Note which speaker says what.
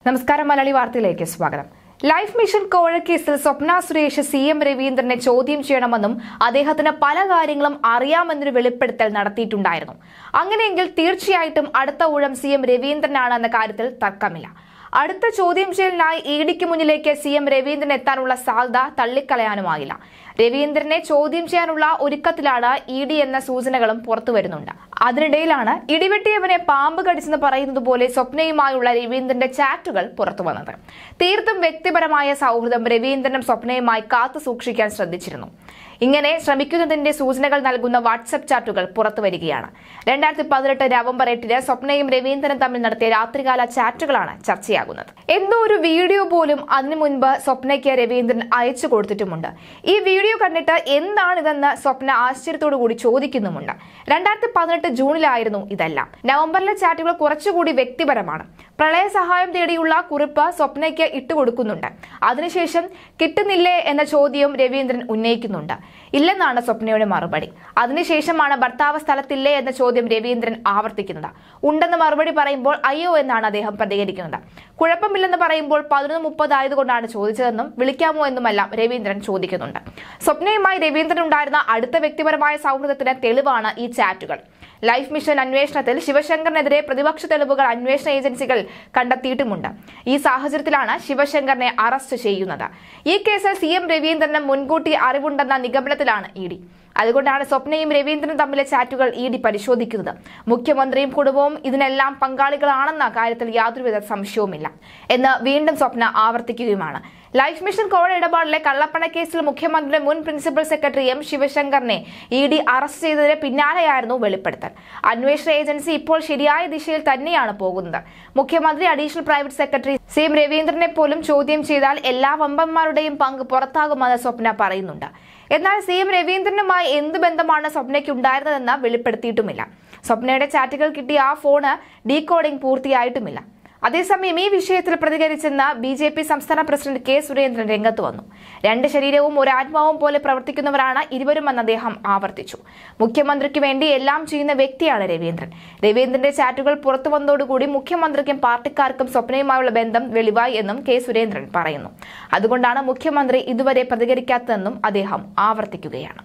Speaker 1: നമസ്കാരം മലയാളി വാർത്തയിലേക്ക് സ്വാഗതം ലൈഫ് മിഷൻ കോഴക്കേസിൽ സ്വപ്ന സുരേഷ് സി എം രവീന്ദ്രനെ ചോദ്യം ചെയ്യണമെന്നും അദ്ദേഹത്തിന് പല കാര്യങ്ങളും അറിയാമെന്നൊരു വെളിപ്പെടുത്തൽ നടത്തിയിട്ടുണ്ടായിരുന്നു അങ്ങനെയെങ്കിൽ തീർച്ചയായിട്ടും അടുത്ത ഊഴം സി എം രവീന്ദ്രനാണ് എന്ന കാര്യത്തിൽ തർക്കമില്ല അടുത്ത ചോദ്യം ചെയ്യലിനായി ഇ ഡിക്ക് മുന്നിലേക്ക് സി എം രവീന്ദ്രൻ എത്താനുള്ള സാധ്യത തള്ളിക്കളയാനുമാകില്ല രവീന്ദ്രനെ ചോദ്യം ചെയ്യാനുള്ള ഒരുക്കത്തിലാണ് ഇ ഡി എന്ന സൂചനകളും പുറത്തു വരുന്നുണ്ട് അതിനിടയിലാണ് ഇടിവെട്ടിയവനെ പാമ്പ് കടിച്ചെന്ന് പറയുന്നത് പോലെ സ്വപ്നയുമായുള്ള രവീന്ദ്രന്റെ ചാറ്റുകൾ പുറത്തു വന്നത് തീർത്തും വ്യക്തിപരമായ സൗഹൃദം രവീന്ദ്രനും സ്വപ്നയുമായി കാത്തു സൂക്ഷിക്കാൻ ശ്രദ്ധിച്ചിരുന്നു ഇങ്ങനെ ശ്രമിക്കുന്നതിന്റെ സൂചനകൾ നൽകുന്ന വാട്സപ്പ് ചാറ്റുകൾ പുറത്തു വരികയാണ് രണ്ടായിരത്തി പതിനെട്ട് നവംബർ എട്ടിന് സ്വപ്നയും രവീന്ദ്രനും തമ്മിൽ നടത്തിയ രാത്രികാല ചാറ്റുകളാണ് ചർച്ചയാകുന്നത് എന്തോ ഒരു വീഡിയോ പോലും അതിനു മുൻപ് സ്വപ്നയ്ക്ക് രവീന്ദ്രൻ അയച്ചു കൊടുത്തിട്ടുമുണ്ട് ഈ വീഡിയോ കണ്ടിട്ട് എന്താണിതെന്ന് സ്വപ്ന ആശ്ചര്യത്തോടു കൂടി ചോദിക്കുന്നുമുണ്ട് രണ്ടായിരത്തി പതിനെട്ട് ജൂണിലായിരുന്നു ഇതെല്ലാം നവംബറിലെ ചാറ്റുകൾ കുറച്ചുകൂടി വ്യക്തിപരമാണ് പ്രളയ സഹായം തേടിയുള്ള കുറിപ്പ് സ്വപ്നയ്ക്ക് ഇട്ടുകൊടുക്കുന്നുണ്ട് അതിനുശേഷം കിട്ടുന്നില്ലേ എന്ന ചോദ്യവും രവീന്ദ്രൻ ഉന്നയിക്കുന്നുണ്ട് ഇല്ലെന്നാണ് സ്വപ്നയുടെ മറുപടി അതിനുശേഷമാണ് ഭർത്താവ് സ്ഥലത്തില്ലേ എന്ന ചോദ്യം രവീന്ദ്രൻ ആവർത്തിക്കുന്നത് ഉണ്ടെന്ന് മറുപടി പറയുമ്പോൾ അയ്യോ എന്നാണ് അദ്ദേഹം പ്രതികരിക്കുന്നത് കുഴപ്പമില്ലെന്ന് പറയുമ്പോൾ പതിനൊന്ന് മുപ്പത് ആയതുകൊണ്ടാണ് ചോദിച്ചതെന്നും വിളിക്കാമോ എന്നുമെല്ലാം രവീന്ദ്രൻ ചോദിക്കുന്നുണ്ട് സ്വപ്നയുമായി രവീന്ദ്രൻ ഉണ്ടായിരുന്ന അടുത്ത വ്യക്തിപരമായ സൗഹൃദത്തിന് തെളിവാണ് ഈ ചാറ്റുകൾ ലൈഫ് മിഷൻ അന്വേഷണത്തിൽ ശിവശങ്കറിനെതിരെ പ്രതിപക്ഷ തെളിവുകൾ അന്വേഷണ ഏജൻസികൾ കണ്ടെത്തിയിട്ടുമുണ്ട് ഈ സാഹചര്യത്തിലാണ് ശിവശങ്കറിനെ അറസ്റ്റ് ചെയ്യുന്നത് ഈ കേസിൽ സി എം രവീന്ദ്രന് മുൻകൂട്ടി അറിവുണ്ടെന്ന നിഗമനത്തിലാണ് ഇ ഡി അതുകൊണ്ടാണ് സ്വപ്നയും രവീന്ദ്രനും തമ്മിലെ ചാറ്റുകൾ ഇ ഡി പരിശോധിക്കുന്നത് മുഖ്യമന്ത്രിയും കുടുംബവും ഇതിനെല്ലാം പങ്കാളികളാണെന്ന കാര്യത്തിൽ യാതൊരുവിധ സംശയവുമില്ല എന്ന് വീണ്ടും സ്വപ്ന ആവർത്തിക്കുകയുമാണ് ലൈഫ് മിഷൻ കോഴ ഇടപാടിലെ കള്ളപ്പണ കേസിൽ മുഖ്യമന്ത്രിയുടെ മുൻ പ്രിൻസിപ്പൽ സെക്രട്ടറി എം ശിവശങ്കറിനെ ഇ ഡി അറസ്റ്റ് ചെയ്തതിന് പിന്നാലെയായിരുന്നു വെളിപ്പെടുത്തൽ അന്വേഷണ ഏജൻസി ഇപ്പോൾ ശരിയായ ദിശയിൽ തന്നെയാണ് പോകുന്നത് മുഖ്യമന്ത്രി additional private secretary C M രവീന്ദ്രനെ പോലും ചോദ്യം ചെയ്താൽ എല്ലാ വമ്പന്മാരുടെയും പങ്ക് പുറത്താകുമെന്ന് സ്വപ്ന പറയുന്നുണ്ട് എന്നാൽ സി എം രവീന്ദ്രനുമായി എന്ത് ബന്ധമാണ് സ്വപ്നയ്ക്ക് ഉണ്ടായിരുന്നതെന്ന് വെളിപ്പെടുത്തിയിട്ടുമില്ല സ്വപ്നയുടെ ചാറ്റുകൾ കിട്ടിയ ആ ഫോണ് ഡീകോഡിംഗ് പൂർത്തിയായിട്ടുമില്ല അതേസമയം ഈ വിഷയത്തിൽ പ്രതികരിച്ചെന്ന ബി ജെ പി സംസ്ഥാന പ്രസിഡന്റ് കെ സുരേന്ദ്രൻ രംഗത്ത് വന്നു രണ്ട് ശരീരവും ഒരു ആത്മാവും പോലെ പ്രവർത്തിക്കുന്നവരാണ് ഇരുവരുമെന്ന് അദ്ദേഹം ആവർത്തിച്ചു മുഖ്യമന്ത്രിക്ക് വേണ്ടി എല്ലാം ചെയ്യുന്ന വ്യക്തിയാണ് രവീന്ദ്രൻ രവീന്ദ്രന്റെ ചാറ്റുകൾ പുറത്തു വന്നതോടുകൂടി മുഖ്യമന്ത്രിക്കും പാർട്ടിക്കാർക്കും സ്വപ്നയുമായുള്ള ബന്ധം വെളിവായി എന്നും കെ സുരേന്ദ്രൻ പറയുന്നു അതുകൊണ്ടാണ് മുഖ്യമന്ത്രി ഇതുവരെ പ്രതികരിക്കാത്തതെന്നും അദ്ദേഹം ആവർത്തിക്കുകയാണ്